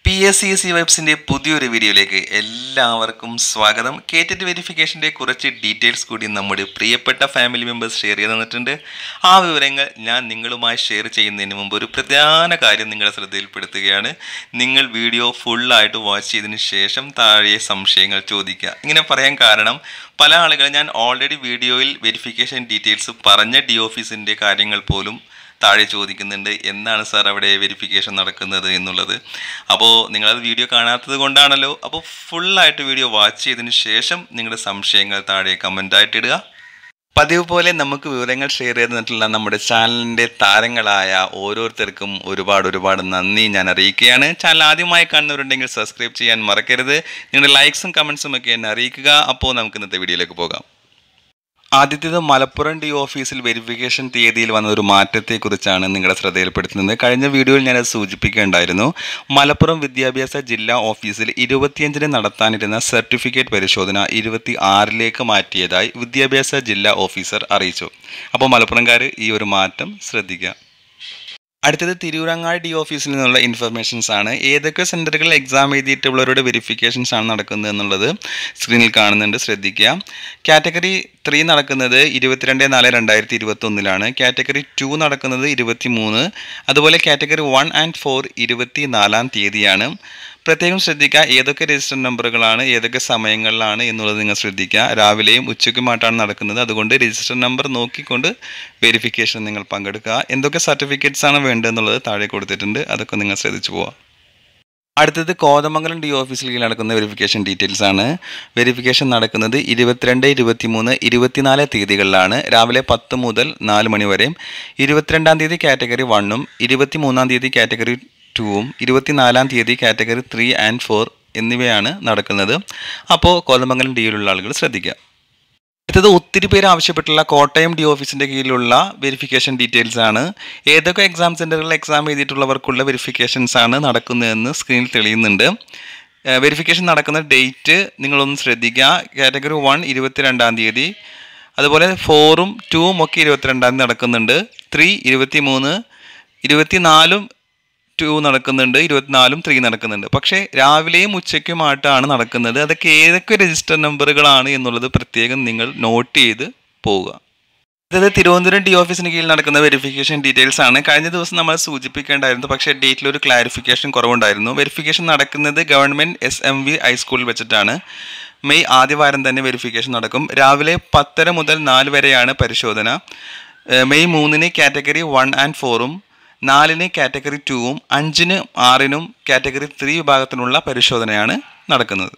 P S C C വെബ്സിൻ്റെ പുതിയൊരു വീഡിയോയിലേക്ക് എല്ലാവർക്കും സ്വാഗതം കേറ്ററ്റ് വെരിഫിക്കേഷൻ്റെ കുറച്ച് ഡീറ്റെയിൽസ് കൂടി നമ്മുടെ പ്രിയപ്പെട്ട ഫാമിലി മെമ്പേഴ്സ് ഷെയർ ചെയ്ത് തന്നിട്ടുണ്ട് ആ വിവരങ്ങൾ ഞാൻ നിങ്ങളുമായി ഷെയർ ചെയ്യുന്നതിന് മുമ്പ് ഒരു പ്രധാന കാര്യം നിങ്ങളുടെ ശ്രദ്ധയിൽപ്പെടുത്തുകയാണ് നിങ്ങൾ വീഡിയോ ഫുള്ളായിട്ട് വാച്ച് ചെയ്തതിന് ശേഷം താഴെ സംശയങ്ങൾ ചോദിക്കുക ഇങ്ങനെ പറയാൻ കാരണം പല ആളുകളും ഞാൻ ഓൾറെഡി വീഡിയോയിൽ വെരിഫിക്കേഷൻ ഡീറ്റെയിൽസ് പറഞ്ഞ ഡി ഓഫീസിൻ്റെ കാര്യങ്ങൾ പോലും താഴെ ചോദിക്കുന്നുണ്ട് എന്നാണ് സാർ അവിടെ വെരിഫിക്കേഷൻ നടക്കുന്നത് എന്നുള്ളത് അപ്പോൾ നിങ്ങളത് വീഡിയോ കാണാത്തത് കൊണ്ടാണല്ലോ അപ്പോൾ ഫുള്ളായിട്ട് വീഡിയോ വാച്ച് ചെയ്തതിന് ശേഷം നിങ്ങളുടെ സംശയങ്ങൾ താഴെ കമൻ്റായിട്ട് ഇടുക പതിവ് പോലെ നമുക്ക് വിവരങ്ങൾ ഷെയർ ചെയ്തിട്ടുള്ള നമ്മുടെ ചാനലിൻ്റെ താരങ്ങളായ ഓരോരുത്തർക്കും ഒരുപാട് ഒരുപാട് നന്ദി ഞാൻ അറിയിക്കുകയാണ് ചാനൽ ആദ്യമായി കാണുന്നവരുണ്ടെങ്കിൽ സബ്സ്ക്രൈബ് ചെയ്യാൻ മറക്കരുത് നിങ്ങളുടെ ലൈക്സും കമൻസും ഒക്കെ എന്നെ അറിയിക്കുക അപ്പോൾ നമുക്ക് ഇന്നത്തെ വീഡിയോയിലേക്ക് പോകാം ആദ്യത്തേത് മലപ്പുറം ഡി ഓഫീസിൽ വെരിഫിക്കേഷൻ തീയതിയിൽ വന്ന ഒരു മാറ്റത്തെക്കുറിച്ചാണ് നിങ്ങളുടെ ശ്രദ്ധയിൽപ്പെടുത്തുന്നത് കഴിഞ്ഞ വീഡിയോയിൽ ഞാനത് സൂചിപ്പിക്കുകയുണ്ടായിരുന്നു മലപ്പുറം വിദ്യാഭ്യാസ ജില്ലാ ഓഫീസിൽ ഇരുപത്തിയഞ്ചിന് നടത്താനിരുന്ന സർട്ടിഫിക്കറ്റ് പരിശോധന ഇരുപത്തി ആറിലേക്ക് മാറ്റിയതായി വിദ്യാഭ്യാസ ജില്ലാ ഓഫീസർ അറിയിച്ചു അപ്പോൾ മലപ്പുറംകാർ ഈ ഒരു മാറ്റം ശ്രദ്ധിക്കുക അടുത്തത് തിരൂരങ്ങാടി ഡി ഓഫീസിൽ നിന്നുള്ള ഇൻഫർമേഷൻസ് ആണ് ഏതൊക്കെ സെൻറ്ററുകളിൽ എക്സാം എഴുതിയിട്ടുള്ളവരുടെ വെരിഫിക്കേഷൻസ് ആണ് നടക്കുന്നത് എന്നുള്ളത് സ്ക്രീനിൽ കാണുന്നുണ്ട് ശ്രദ്ധിക്കുക കാറ്റഗറി ത്രീ നടക്കുന്നത് ഇരുപത്തിരണ്ട് നാല് രണ്ടായിരത്തി ഇരുപത്തി ഒന്നിലാണ് കാറ്റഗറി ടു നടക്കുന്നത് ഇരുപത്തി മൂന്ന് അതുപോലെ കാറ്റഗറി വൺ ആൻഡ് ഫോർ ഇരുപത്തി നാലാം തീയതിയാണ് പ്രത്യേകം ശ്രദ്ധിക്കുക ഏതൊക്കെ രജിസ്റ്റർ നമ്പറുകളാണ് ഏതൊക്കെ സമയങ്ങളിലാണ് എന്നുള്ളത് നിങ്ങൾ ശ്രദ്ധിക്കുക രാവിലെയും ഉച്ചയ്ക്കുമായിട്ടാണ് നടക്കുന്നത് അതുകൊണ്ട് രജിസ്റ്റർ നമ്പർ നോക്കിക്കൊണ്ട് വെരിഫിക്കേഷൻ നിങ്ങൾ പങ്കെടുക്കുക എന്തൊക്കെ സർട്ടിഫിക്കറ്റ്സ് ആണ് വേണ്ടതെന്നുള്ളത് താഴെ കൊടുത്തിട്ടുണ്ട് അതൊക്കെ നിങ്ങൾ ശ്രദ്ധിച്ചു പോവുക അടുത്തത് കോതമംഗലം ഡി ഓഫീസിൽ കീഴിൽ നടക്കുന്ന വെരിഫിക്കേഷൻ ഡീറ്റെയിൽസ് ആണ് വെരിഫിക്കേഷൻ നടക്കുന്നത് ഇരുപത്തിരണ്ട് ഇരുപത്തിമൂന്ന് ഇരുപത്തിനാല് തീയതികളിലാണ് രാവിലെ പത്ത് മുതൽ നാല് മണി വരെയും ഇരുപത്തിരണ്ടാം തീയതി കാറ്റഗറി വണ്ണും ഇരുപത്തിമൂന്നാം തീയതി കാറ്റഗറി ടൂവും ഇരുപത്തിനാലാം തീയതി കാറ്റഗറി ത്രീ ആൻഡ് ഫോർ എന്നിവയാണ് നടക്കുന്നത് അപ്പോൾ കോതമംഗലം ഡിയിലുള്ള ആളുകൾ ശ്രദ്ധിക്കുക അടുത്തത് ഒത്തിരി പേര് ആവശ്യപ്പെട്ടുള്ള കോട്ടയം ഡി ഓഫീസിൻ്റെ കീഴിലുള്ള വെരിഫിക്കേഷൻ ഡീറ്റെയിൽസ് ആണ് ഏതൊക്കെ എക്സാം സെൻറ്ററുകളിൽ എക്സാം എഴുതിയിട്ടുള്ളവർക്കുള്ള വെരിഫിക്കേഷൻസ് ആണ് നടക്കുന്നതെന്ന് സ്ക്രീനിൽ തെളിയുന്നുണ്ട് വെരിഫിക്കേഷൻ നടക്കുന്ന ഡേറ്റ് നിങ്ങളൊന്ന് ശ്രദ്ധിക്കുക കാറ്റഗറി വൺ ഇരുപത്തിരണ്ടാം തീയതി അതുപോലെ ഫോറും ടൂവും ഒക്കെ ഇരുപത്തിരണ്ടാം തീയതി നടക്കുന്നുണ്ട് ത്രീ ഇരുപത്തി മൂന്ന് ഇരുപത്തിനാലും ടു നടക്കുന്നുണ്ട് ഇരുപത്തിനാലും ത്രീ നടക്കുന്നുണ്ട് പക്ഷേ രാവിലെയും ഉച്ചയ്ക്കുമായിട്ടാണ് നടക്കുന്നത് അതൊക്കെ ഏതൊക്കെ രജിസ്റ്റർ നമ്പറുകളാണ് എന്നുള്ളത് പ്രത്യേകം നിങ്ങൾ നോട്ട് ചെയ്ത് പോവുക അതായത് തിരുവനന്തപുരം ഡി ഓഫീസിന് കീഴിൽ നടക്കുന്ന വെരിഫിക്കേഷൻ ഡീറ്റെയിൽസ് ആണ് കഴിഞ്ഞ ദിവസം നമ്മൾ സൂചിപ്പിക്കേണ്ടായിരുന്നു പക്ഷേ ഡേറ്റിൽ ഒരു ക്ലാരിഫിക്കേഷൻ കുറവുണ്ടായിരുന്നു വെരിഫിക്കേഷൻ നടക്കുന്നത് ഗവൺമെൻറ് എസ് എം വി ഹൈസ്കൂളിൽ വെച്ചിട്ടാണ് മെയ് ആദ്യവാരം തന്നെ വെരിഫിക്കേഷൻ നടക്കും രാവിലെ പത്തര മുതൽ നാല് വരെയാണ് പരിശോധന മെയ് മൂന്നിന് കാറ്റഗറി വൺ ആൻഡ് ഫോറും നാലിന് കാറ്റഗറി ടുവും അഞ്ചിന് ആറിനും കാറ്റഗറി ത്രീ വിഭാഗത്തിനുള്ള പരിശോധനയാണ് നടക്കുന്നത്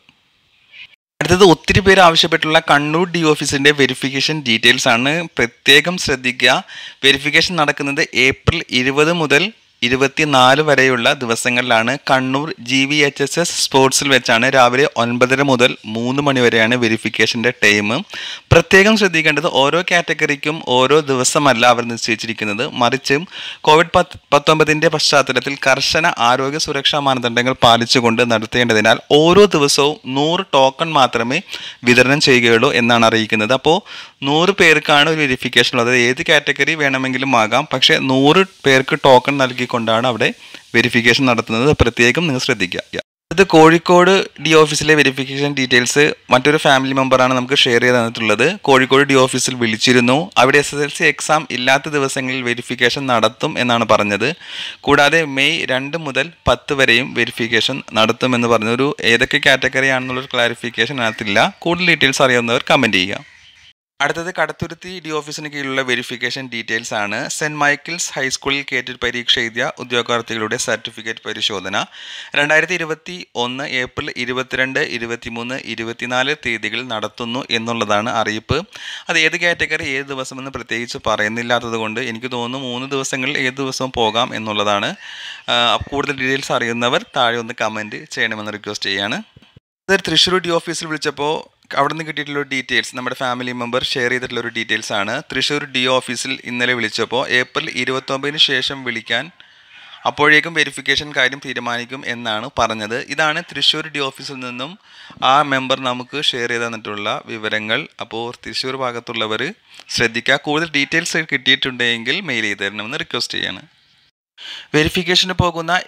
അടുത്തത് ഒത്തിരി പേര് ആവശ്യപ്പെട്ടുള്ള കണ്ണൂർ ഡി ഓഫീസിൻ്റെ വെരിഫിക്കേഷൻ ഡീറ്റെയിൽസ് ആണ് പ്രത്യേകം ശ്രദ്ധിക്കുക വെരിഫിക്കേഷൻ നടക്കുന്നത് ഏപ്രിൽ ഇരുപത് മുതൽ ഇരുപത്തിനാല് വരെയുള്ള ദിവസങ്ങളിലാണ് Kannur G V H S S സ്പോർട്സിൽ വെച്ചാണ് രാവിലെ ഒൻപതര മുതൽ മൂന്ന് മണി വരെയാണ് വെരിഫിക്കേഷൻ്റെ ടൈം പ്രത്യേകം ശ്രദ്ധിക്കേണ്ടത് ഓരോ കാറ്റഗറിക്കും ഓരോ ദിവസമല്ല അവർ നിശ്ചയിച്ചിരിക്കുന്നത് മറിച്ച് കോവിഡ് പത്ത് പത്തൊമ്പതിൻ്റെ പശ്ചാത്തലത്തിൽ കർശന ആരോഗ്യ സുരക്ഷാ മാനദണ്ഡങ്ങൾ പാലിച്ചുകൊണ്ട് നടത്തേണ്ടതിനാൽ ഓരോ ദിവസവും നൂറ് ടോക്കൺ മാത്രമേ വിതരണം ചെയ്യുകയുള്ളൂ എന്നാണ് അറിയിക്കുന്നത് അപ്പോൾ നൂറ് പേർക്കാണ് ഒരു വെരിഫിക്കേഷൻ ഉള്ളത് ഏത് കാറ്റഗറി വേണമെങ്കിലും ആകാം പക്ഷേ നൂറ് പേർക്ക് ടോക്കൺ നൽകിക്കൊണ്ടാണ് അവിടെ വെരിഫിക്കേഷൻ നടത്തുന്നത് പ്രത്യേകം നിങ്ങൾ ശ്രദ്ധിക്കുക ഇത് കോഴിക്കോട് ഡി ഓഫീസിലെ വെരിഫിക്കേഷൻ ഡീറ്റെയിൽസ് മറ്റൊരു ഫാമിലി മെമ്പറാണ് നമുക്ക് ഷെയർ ചെയ്ത് തന്നിട്ടുള്ളത് കോഴിക്കോട് ഡി ഓഫീസിൽ വിളിച്ചിരുന്നു അവിടെ S S L C exam ഇല്ലാത്ത ദിവസങ്ങളിൽ വെരിഫിക്കേഷൻ നടത്തും എന്നാണ് പറഞ്ഞത് കൂടാതെ മെയ് രണ്ട് മുതൽ പത്ത് വരെയും വെരിഫിക്കേഷൻ നടത്തുമെന്ന് പറഞ്ഞു ഒരു ഏതൊക്കെ കാറ്റഗറി ആണെന്നുള്ളൊരു ക്ലാരിഫിക്കേഷൻ അതിനകത്തില്ല കൂടുതൽ ഡീറ്റെയിൽസ് അറിയാവുന്നവർ കമൻറ്റ് ചെയ്യുക അടുത്തത് കടത്തുരുത്തി ഡി ഓഫീസിന് കീഴിലുള്ള വെരിഫിക്കേഷൻ ഡീറ്റെയിൽസ് ആണ് സെൻറ് മൈക്കിൾസ് ഹൈസ്കൂളിൽ കേറ്റഡ് പരീക്ഷ എഴുതിയ ഉദ്യോഗാർത്ഥികളുടെ സർട്ടിഫിക്കറ്റ് പരിശോധന രണ്ടായിരത്തി ഇരുപത്തി ഒന്ന് ഏപ്രിൽ ഇരുപത്തിരണ്ട് ഇരുപത്തിമൂന്ന് ഇരുപത്തിനാല് തീയതികളിൽ നടത്തുന്നു എന്നുള്ളതാണ് അറിയിപ്പ് അത് ഏത് കാറ്റഗറി ഏത് ദിവസമെന്ന് പ്രത്യേകിച്ച് പറയുന്നില്ലാത്തത് കൊണ്ട് എനിക്ക് തോന്നുന്നു മൂന്ന് ദിവസങ്ങളിൽ ഏത് ദിവസവും പോകാം എന്നുള്ളതാണ് കൂടുതൽ ഡീറ്റെയിൽസ് അറിയുന്നവർ താഴെ ഒന്ന് കമൻറ്റ് ചെയ്യണമെന്ന് റിക്വസ്റ്റ് ചെയ്യാണ് ഇത് തൃശ്ശൂർ ഡി ഓഫീസിൽ വിളിച്ചപ്പോൾ അവിടെ നിന്ന് കിട്ടിയിട്ടുള്ള ഡീറ്റെയിൽസ് നമ്മുടെ ഫാമിലി മെമ്പർ ഷെയർ ചെയ്തിട്ടുള്ള ഒരു ഡീറ്റെയിൽസ് ആണ് തൃശ്ശൂർ ഡി ഓഫീസിൽ ഇന്നലെ വിളിച്ചപ്പോൾ ഏപ്രിൽ ഇരുപത്തൊമ്പതിന് ശേഷം വിളിക്കാൻ അപ്പോഴേക്കും വെരിഫിക്കേഷൻ കാര്യം തീരുമാനിക്കും എന്നാണ് പറഞ്ഞത് ഇതാണ് തൃശ്ശൂർ ഡി ഓഫീസിൽ നിന്നും ആ മെമ്പർ നമുക്ക് ഷെയർ ചെയ്ത് തന്നിട്ടുള്ള വിവരങ്ങൾ അപ്പോൾ തൃശ്ശൂർ ഭാഗത്തുള്ളവർ ശ്രദ്ധിക്കുക കൂടുതൽ ഡീറ്റെയിൽസ് കിട്ടിയിട്ടുണ്ടെങ്കിൽ മെയിൽ ചെയ്ത് തരണമെന്ന് റിക്വസ്റ്റ് ചെയ്യാണ് വെരിഫിക്കേഷന് പോകുന്ന എല്ലാ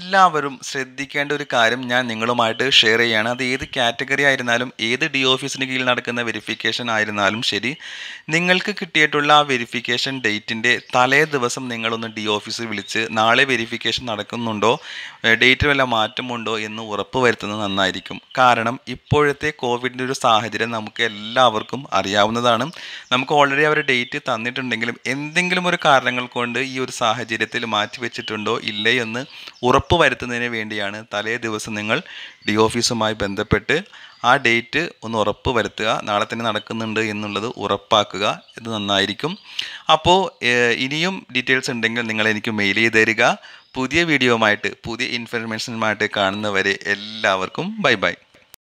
എല്ലാവരും ശ്രദ്ധിക്കേണ്ട ഒരു കാര്യം ഞാൻ നിങ്ങളുമായിട്ട് ഷെയർ ചെയ്യുകയാണ് അത് ഏത് കാറ്റഗറി ആയിരുന്നാലും ഏത് ഡി ഓഫീസിന് കീഴിൽ നടക്കുന്ന വെരിഫിക്കേഷൻ ആയിരുന്നാലും ശരി നിങ്ങൾക്ക് കിട്ടിയിട്ടുള്ള ആ വെരിഫിക്കേഷൻ ഡേറ്റിൻ്റെ തലേ ദിവസം നിങ്ങളൊന്ന് ഡി ഓഫീസിൽ വിളിച്ച് നാളെ വെരിഫിക്കേഷൻ നടക്കുന്നുണ്ടോ ഡേറ്റിൽ വല്ല മാറ്റമുണ്ടോ എന്ന് ഉറപ്പ് വരുത്തുന്നത് നന്നായിരിക്കും കാരണം ഇപ്പോഴത്തെ കോവിഡിൻ്റെ ഒരു സാഹചര്യം നമുക്ക് എല്ലാവർക്കും അറിയാവുന്നതാണ് നമുക്ക് ഓൾറെഡി അവർ ഡേറ്റ് തന്നിട്ടുണ്ടെങ്കിലും എന്തെങ്കിലും ഒരു കാരണങ്ങൾ കൊണ്ട് ഈ ഒരു സാഹചര്യത്തിൽ മാറ്റി വെച്ചിട്ടുണ്ടോ ഇല്ലേ എന്ന് ഉറപ്പ് വരുത്തുന്നതിന് വേണ്ടിയാണ് തലേ ദിവസം നിങ്ങൾ ഡി ഓഫീസുമായി ബന്ധപ്പെട്ട് ആ ഡേറ്റ് ഒന്ന് ഉറപ്പ് വരുത്തുക നാളെ തന്നെ നടക്കുന്നുണ്ട് എന്നുള്ളത് ഉറപ്പാക്കുക ഇത് നന്നായിരിക്കും അപ്പോൾ ഏഹ്, ഇനിയും ഡീറ്റെയിൽസ് ഉണ്ടെങ്കിൽ നിങ്ങൾ എനിക്ക് മെയിൽ ചെയ്ത് തരിക പുതിയ വീഡിയോയുമായിട്ട് പുതിയ ഇൻഫർമേഷനുമായിട്ട് കാണുന്നവരെ എല്ലാവർക്കും ബൈ ബൈ